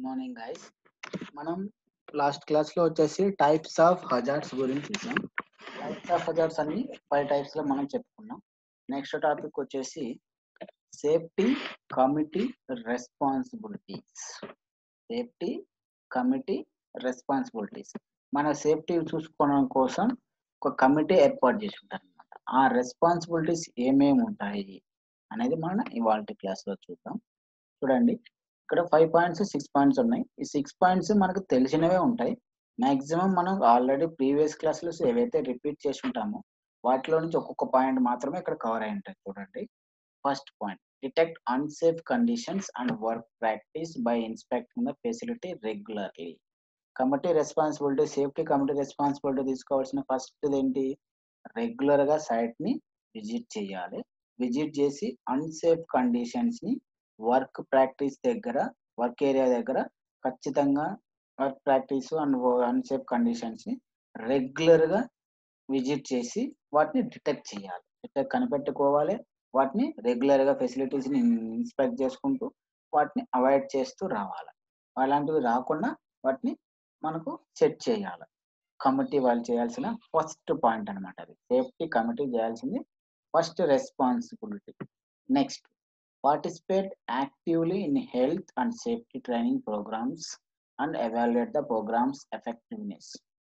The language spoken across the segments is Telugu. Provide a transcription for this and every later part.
మార్నింగ్ గైస్ మనం లాస్ట్ క్లాస్ లో వచ్చేసి టైప్స్ ఆఫ్ హజార్డ్స్ గురించి చూసాం టైప్స్ ఆఫ్ హజార్డ్స్ అన్ని ఫైవ్ టైప్స్ లో మనం చెప్పుకున్నాం నెక్స్ట్ టాపిక్ వచ్చేసి safety committee responsibilities safety committee responsibilities మన సేఫ్టీ చూసుకోవడం కోసం ఒక కమిటీ ఏర్పాటు చేసి ఉంటారు అనమాట ఆ రెస్పాన్సిబిలిటీస్ ఏమేమి ఉంటాయి అనేది మనం ఇవాళ క్లాస్ లో చూద్దాం చూడండి ఇక్కడ ఫైవ్ పాయింట్స్ సిక్స్ పాయింట్స్ ఉన్నాయి ఈ సిక్స్ పాయింట్స్ మనకు తెలిసినవే ఉంటాయి మాక్సిమం మనం ఆల్రెడీ ప్రీవియస్ క్లాసెస్ ఏవైతే రిపీట్ చేసి ఉంటామో వాటిలో నుంచి ఒక్కొక్క పాయింట్ మాత్రమే ఇక్కడ కవర్ అయి ఉంటాయి చూడండి first point detect unsafe conditions and work practice by inspecting the facility regularly committee responsibility safety committee responsibility తీసుకోవాల్సిన ఫస్ట్ ఏంటి రెగ్యులర్ గా సైట్ ని విజిట్ చేయాలి విజిట్ చేసి అన్సేఫ్ కండిషన్స్ ని వర్క్ ప్రాక్టీస్ దగ్గర వర్క్ ఏరియా దగ్గర ఖచ్చితంగా work practice and unsafe conditions ని రెగ్యులర్ గా విజిట్ చేసి వాటిని డిటెక్ట్ చేయాలి డిటెక్ట్ కనిపెట్టుకోవాలి వాటిని రెగ్యులర్ గా ఫెసిలిటీస్ ని ఇన్స్పెక్ట్ చేసుకుంటూ వాటిని అవాయిడ్ చేస్తూ రావాలి అలాంటివి రాకుండా వాటిని మనకు సెట్ చేయాలి కమిటీ వాళ్ళు చేయాల్సిన ఫస్ట్ పాయింట్ అనమాట అది సేఫ్టీ కమిటీ చేయాల్సింది first responsibility next participate actively in health and safety training programs and evaluate the programs effectiveness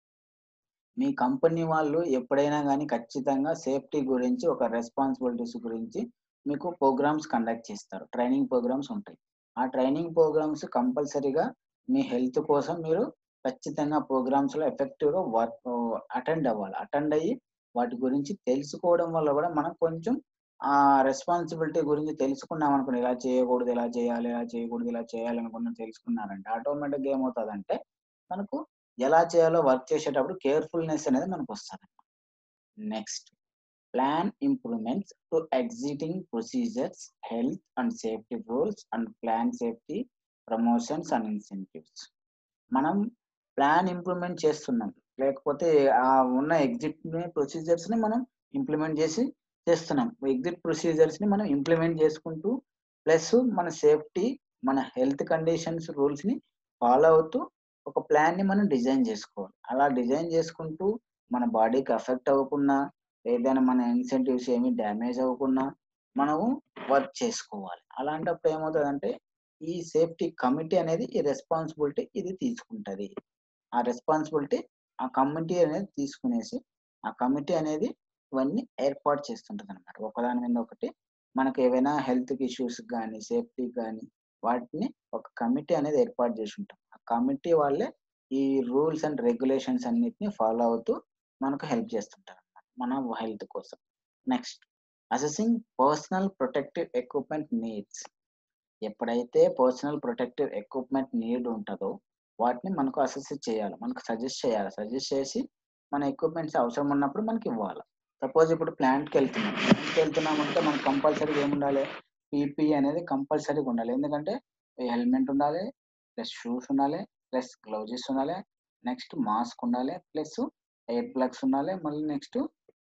మీ కంపెనీ వాళ్ళు ఎప్పుడైనా కానీ ఖచ్చితంగా సేఫ్టీ గురించి ఒక రెస్పాన్సిబిలిటీస్ గురించి మీకు ప్రోగ్రామ్స్ కండక్ట్ చేస్తారు ట్రైనింగ్ ప్రోగ్రామ్స్ ఉంటాయి ఆ ట్రైనింగ్ ప్రోగ్రామ్స్ కంపల్సరీగా మీ హెల్త్ కోసం మీరు ఖచ్చితంగా ప్రోగ్రామ్స్ లో ఎఫెక్టివ్ గా వర్క్ అటెండ్ అవ్వాలి అటెండ్ అయ్యి వాటి గురించి తెలుసుకోవడం వల్ల కూడా మనం కొంచెం ఆ రెస్పాన్సిబిలిటీ గురించి తెలుసుకున్నాం అనుకుని ఇలా చేయకూడదు ఇలా చేయాలి ఇలా చేయకూడదు ఇలా చేయాలి అనుకున్నాం తెలుసుకున్నారంటే ఆటోమేటిక్గా ఏమవుతుందంటే మనకు ఎలా చేయాలో వర్క్ చేసేటప్పుడు కేర్ఫుల్నెస్ అనేది మనకు వస్తుంది next plan improvements to existing procedures health and safety rules and plan safety promotions and incentives మనం ప్లాన్ ఇంప్రూవ్మెంట్ చేస్తున్నాం లేకపోతే ఆ ఉన్న ఎగ్జిట్ ప్రొసీజర్స్ ని మనం ఇంప్లిమెంట్ చేసి చేస్తున్నాం ఎగ్జిట్ ప్రొసీజర్స్ ని మనం ఇంప్లిమెంట్ చేసుకుంటూ ప్లస్ మన సేఫ్టీ మన హెల్త్ కండిషన్స్ రూల్స్ ని ఫాలో అవుతూ ఒక ప్లాన్ ని మనం డిజైన్ చేసుకోవాలి అలా డిజైన్ చేసుకుంటూ మన బాడీకి అఫెక్ట్ అవ్వకుండా ఏదైనా మన ఇన్సెంటివ్స్ ఏమి డ్యామేజ్ అవ్వకుండా మనము వర్క్ చేసుకోవాలి అలాంటప్పుడు ఏమవుతుందంటే ఈ సేఫ్టీ కమిటీ అనేది ఈ రెస్పాన్సిబిలిటీ ఇది తీసుకుంటది ఆ రెస్పాన్సిబిలిటీ ఆ కమిటీ అనేది తీసుకునేసి ఆ కమిటీ అనేది ఇవన్నీ ఏర్పాటు చేస్తుంటది అనమాట ఒకదాని మీద ఒకటి మనకు ఏవైనా హెల్త్ ఇష్యూస్ కానీ సేఫ్టీ కానీ వాటిని ఒక కమిటీ అనేది ఏర్పాటు చేసి ఉంటాం ఆ కమిటీ వాళ్ళే ఈ రూల్స్ అండ్ రెగ్యులేషన్స్ అన్నిటిని ఫాలో అవుతూ మనకు హెల్ప్ చేస్తుంటారు అనమాట మన హెల్త్ కోసం next assessing personal protective equipment needs ఎప్పుడైతే పర్సనల్ ప్రొటెక్టివ్ ఎక్విప్మెంట్ నీడ్ ఉంటుందో వాటిని మనకు అసెస్ చేయాలి మనకు సజెస్ట్ చేయాలి సజెస్ట్ చేసి మన ఎక్విప్మెంట్స్ అవసరం ఉన్నప్పుడు మనకి ఇవ్వాలి సపోజ్ ఇప్పుడు ప్లాంట్కి వెళ్తున్నాం ప్లాంట్కి వెళ్తున్నాం అంటే మనకు కంపల్సరీగా ఏముండాలి పీపీ అనేది కంపల్సరీగా ఉండాలి ఎందుకంటే హెల్మెట్ ఉండాలి ప్లస్ షూస్ ఉండాలి ప్లస్ గ్లౌజెస్ ఉండాలి నెక్స్ట్ మాస్క్ ఉండాలి ప్లస్ ఎయిర్ ప్లగ్స్ ఉండాలి మళ్ళీ నెక్స్ట్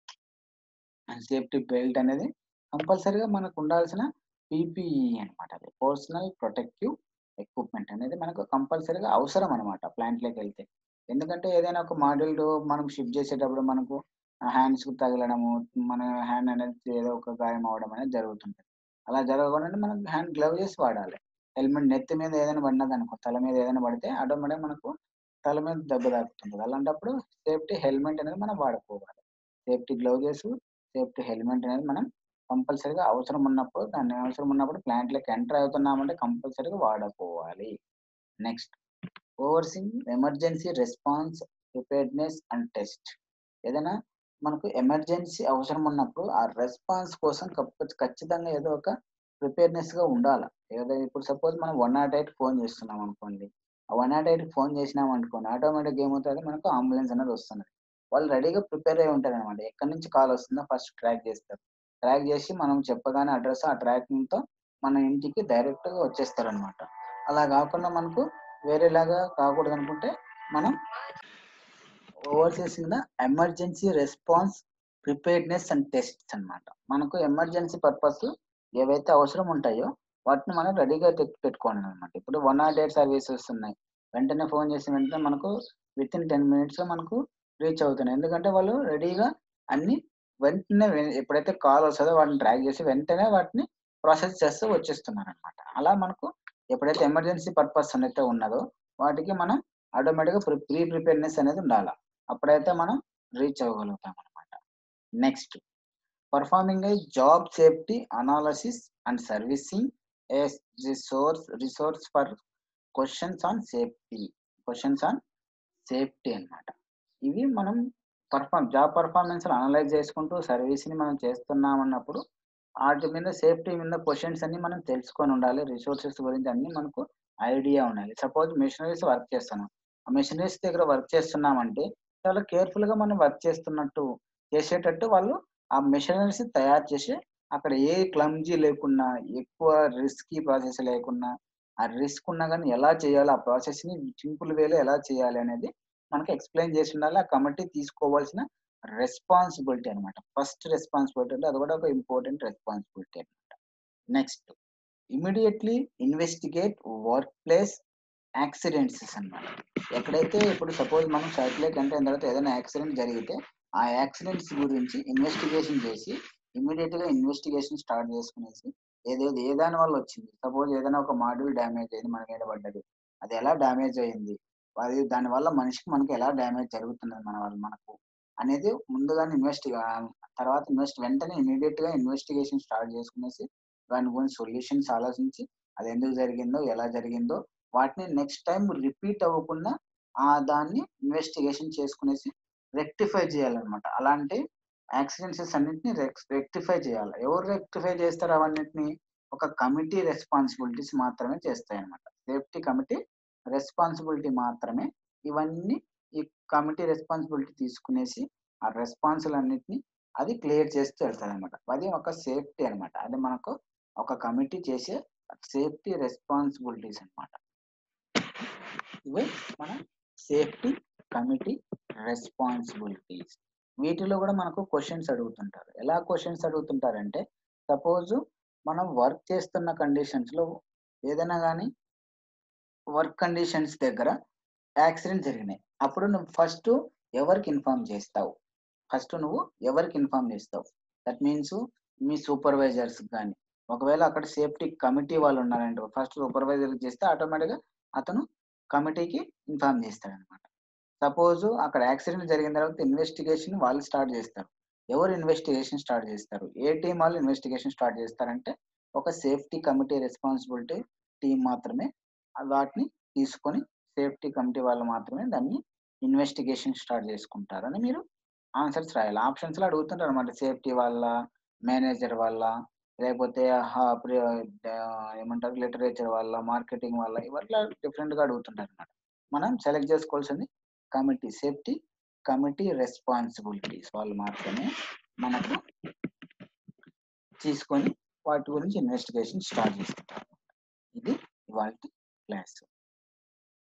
సేఫ్టీ బెల్ట్ అనేది కంపల్సరీగా మనకు ఉండాల్సిన పీపీఈ అనమాట అది పర్సనల్ ప్రొటెక్టివ్ ఎక్విప్మెంట్ అనేది మనకు కంపల్సరీగా అవసరం అనమాట ప్లాంట్లోకి వెళ్తే ఎందుకంటే ఏదైనా ఒక మాడ్యూల్ మనం షిఫ్ట్ చేసేటప్పుడు మనకు హ్యాండ్స్ కు తగలడము మన హ్యాండ్ అనేది ఏదో ఒక గాయం అవడం అనేది జరుగుతుంటుంది అలా జరగకుండా మనం హ్యాండ్ గ్లౌజెస్ వాడాలి హెల్మెట్ నెత్తి మీద ఏదైనా పడినది అనుకో తల మీద ఏదైనా పడితే ఆటోమేటిక్ మనకు తల మీద దెబ్బ తాకుతుంది అలాంటప్పుడు సేఫ్టీ హెల్మెట్ అనేది మనం వాడుకోవాలి సేఫ్టీ గ్లౌజెస్ సేఫ్టీ హెల్మెట్ అనేది మనం కంపల్సరీగా అవసరం ఉన్నప్పుడు దాన్ని అవసరం ఉన్నప్పుడు ప్లాంట్లోకి ఎంటర్ అవుతున్నామంటే కంపల్సరీగా వాడుకోవాలి next overseeing emergency response preparedness and test ఏదైనా మనకు ఎమర్జెన్సీ అవసరం ఉన్నప్పుడు ఆ రెస్పాన్స్ కోసం ఖచ్చితంగా ఏదో ఒక ప్రిపేర్నెస్ గా ఉండాలి ఏదో ఇప్పుడు సపోజ్ మనం వన్ నాట్ ఎయిట్ ఫోన్ చేస్తున్నాం అనుకోండి ఆ వన్ నాట్ ఎయిట్ ఫోన్ చేసినాం అనుకోండి ఆటోమేటిక్ ఏమవుతుంది మనకు అంబులెన్స్ అనేది వస్తుంది వాళ్ళు రెడీగా ప్రిపేర్ అయి ఉంటారు అనమాట ఎక్కడి నుంచి కాల్ వస్తుందో ఫస్ట్ ట్రాక్ చేస్తారు ట్రాక్ చేసి మనం చెప్పగానే అడ్రస్ ఆ ట్రాకింగ్ తో మన ఇంటికి డైరెక్ట్ గా వచ్చేస్తారు అనమాట అలా కాకుండా మనకు వేరేలాగా కాకూడదు అనుకుంటే మనం ఓవర్సీస్ కింద emergency response preparedness and tests అనమాట మనకు ఎమర్జెన్సీ పర్పస్ ఏవైతే అవసరం ఉంటాయో వాటిని మనం రెడీగా పెట్టుకోండి అనమాట ఇప్పుడు వన్ నాట్ ఎయిట్ సర్వీసెస్ ఉన్నాయి వెంటనే ఫోన్ చేసిన వెంటనే మనకు విత్ ఇన్ టెన్ మినిట్స్ మనకు రీచ్ అవుతున్నాయి ఎందుకంటే వాళ్ళు రెడీగా అన్ని వెంటనే వె- ఎప్పుడైతే కాల్ వస్తుందో వాటిని ట్రాక్ చేసి వెంటనే వాటిని ప్రాసెస్ చేస్తూ వచ్చేస్తున్నారు అనమాట అలా మనకు ఎప్పుడైతే ఎమర్జెన్సీ పర్పస్ అయితే ఉన్నదో వాటికి మనం ఆటోమేటిక్గా ప్రీ ప్రీ ప్రిపేర్నెస్ అనేది ఉండాలి అప్పుడైతే మనం రీచ్ అవ్వగలుగుతాం అనమాట next performing a job safety analysis and servicing a resource resource for questions on safety questions on safety అన్నమాట ఇవి మనం పర్ఫార్మ్ జాబ్ పర్ఫార్మెన్స్ అనలైజ్ చేసుకుంటూ సర్వీస్ ని మనం చేస్తున్నాం అన్నప్పుడు వాటి మీద సేఫ్టీ మీద క్వశ్చన్స్ అన్ని మనం తెలుసుకొని ఉండాలి రిసోర్సెస్ గురించి అన్ని మనకు ఐడియా ఉండాలి సపోజ్ మెషినరీస్ వర్క్ చేస్తున్నాం ఆ మెషినరీస్ దగ్గర వర్క్ చేస్తున్నామంటే చాలా కేర్ఫుల్ గా మనం వర్క్ చేస్తున్నట్టు చేసేటట్టు వాళ్ళు ఆ మెషినరీస్ తయారు చేసి అక్కడ ఏ క్లమ్జీ లేకుండా ఎక్కువ రిస్కీ ప్రాసెస్ లేకుండా ఆ రిస్క్ ఉన్నా కానీ ఎలా చేయాలి ఆ ప్రాసెస్ ని సింపుల్ వేలో ఎలా చేయాలి అనేది మనకి ఎక్స్ప్లెయిన్ చేసి ఉండాలి ఆ కమిటీ తీసుకోవాల్సిన రెస్పాన్సిబిలిటీ అనమాట ఫస్ట్ రెస్పాన్సిబిలిటీ అంటే అది కూడా ఒక ఇంపార్టెంట్ రెస్పాన్సిబిలిటీ అనమాట next immediately investigate workplace accidents అన్నమాట ఎక్కడైతే ఇప్పుడు సపోజ్ మనం సైట్లోకి ఎంటర్ అయిన తర్వాత ఏదైనా యాక్సిడెంట్ జరిగితే ఆ యాక్సిడెంట్స్ గురించి ఇన్వెస్టిగేషన్ చేసి ఇమీడియట్ గా ఇన్వెస్టిగేషన్ స్టార్ట్ చేసుకునేసి ఏదేది ఏ దాని వల్ల వచ్చింది సపోజ్ ఏదైనా ఒక మాడ్యూల్ డ్యామేజ్ అయింది మన మీద పడ్డది అది ఎలా డ్యామేజ్ అయింది అది దాని వల్ల మనిషికి మనకి ఎలా డ్యామేజ్ జరుగుతున్నది మన వల్ల మనకు అనేది ముందుగానే ఇన్వెస్ట్ తర్వాత ఇన్వెస్ట్ వెంటనే ఇమీడియట్ గా ఇన్వెస్టిగేషన్ స్టార్ట్ చేసుకునేసి దాని గురించి సొల్యూషన్స్ ఆలోచించి అది ఎందుకు జరిగిందో ఎలా జరిగిందో వాటిని నెక్స్ట్ టైం రిపీట్ అవ్వకుండా ఆ దాన్ని ఇన్వెస్టిగేషన్ చేసుకునేసి రెక్టిఫై చేయాలన్నమాట అలాంటి యాక్సిడెంట్స్ అన్నింటిని రెక్టిఫై చేయాలి ఎవరు రెక్టిఫై చేస్తారు అవన్నిటిని ఒక కమిటీ రెస్పాన్సిబిలిటీస్ మాత్రమే చేస్తాయి అన్నమాట సేఫ్టీ కమిటీ రెస్పాన్సిబిలిటీ మాత్రమే ఇవన్నీ ఈ కమిటీ రెస్పాన్సిబిలిటీ తీసుకునేసి ఆ రెస్పాన్సిబుల్ అన్నిటిని అది క్లియర్ చేస్తూ వెళ్తారు అనమాట అది ఒక సేఫ్టీ అన్నమాట అది మనకు ఒక కమిటీ చేసే సేఫ్టీ రెస్పాన్సిబిలిటీస్ అన్నమాట ఇవి మన సేఫ్టీ కమిటీ రెస్పాన్సిబిలిటీస్ వీటిలో కూడా మనకు క్వశ్చన్స్ అడుగుతుంటారు ఎలా క్వశ్చన్స్ అడుగుతుంటారంటే సపోజ్ మనం వర్క్ చేస్తున్న కండిషన్స్ లో ఏదైనా కానీ వర్క్ కండిషన్స్ దగ్గర యాక్సిడెంట్ జరిగినాయి అప్పుడు నువ్వు ఫస్ట్ ఎవరికి ఇన్ఫార్మ్ చేస్తావు ఫస్ట్ నువ్వు ఎవరికి ఇన్ఫార్మ్ చేస్తావు దట్ మీన్స్ మీ సూపర్వైజర్స్ కానీ ఒకవేళ అక్కడ సేఫ్టీ కమిటీ వాళ్ళు ఉన్నారంటే ఫస్ట్ సూపర్వైజర్ చేస్తే ఆటోమేటిక్గా అతను కమిటీకి ఇన్ఫార్మ్ చేస్తాడు అనమాట సపోజ్ అక్కడ యాక్సిడెంట్ జరిగిన తర్వాత ఇన్వెస్టిగేషన్ వాళ్ళు స్టార్ట్ చేస్తారు ఎవరు ఇన్వెస్టిగేషన్ స్టార్ట్ చేస్తారు ఏ టీం వాళ్ళు ఇన్వెస్టిగేషన్ స్టార్ట్ చేస్తారంటే ఒక సేఫ్టీ కమిటీ రెస్పాన్సిబిలిటీ టీం మాత్రమే వాటిని తీసుకొని సేఫ్టీ కమిటీ వాళ్ళు మాత్రమే దాన్ని ఇన్వెస్టిగేషన్ స్టార్ట్ చేసుకుంటారని మీరు ఆన్సర్స్ రాయాలి ఆప్షన్స్ లో అడుగుతుంటారు అనమాట సేఫ్టీ వాళ్ళ మేనేజర్ వాళ్ళ లేకపోతే హా- ప్రి- ఆ, ఏమంటారు లిటరేచర్ వాళ్ళ మార్కెటింగ్ వాళ్ళ ఇవట్లా డిఫరెంట్ గా అడుగుతుంటారు అనమాట మనం సెలెక్ట్ చేసుకోవాల్సింది కమిటీ సేఫ్టీ కమిటీ రెస్పాన్సిబిలిటీస్ వాళ్ళు మాత్రమే మనకు తీసుకొని వాటి గురించి ఇన్వెస్టిగేషన్ స్టార్ట్ చేసుకుంటారు ఇది ఇవాళ క్లాస్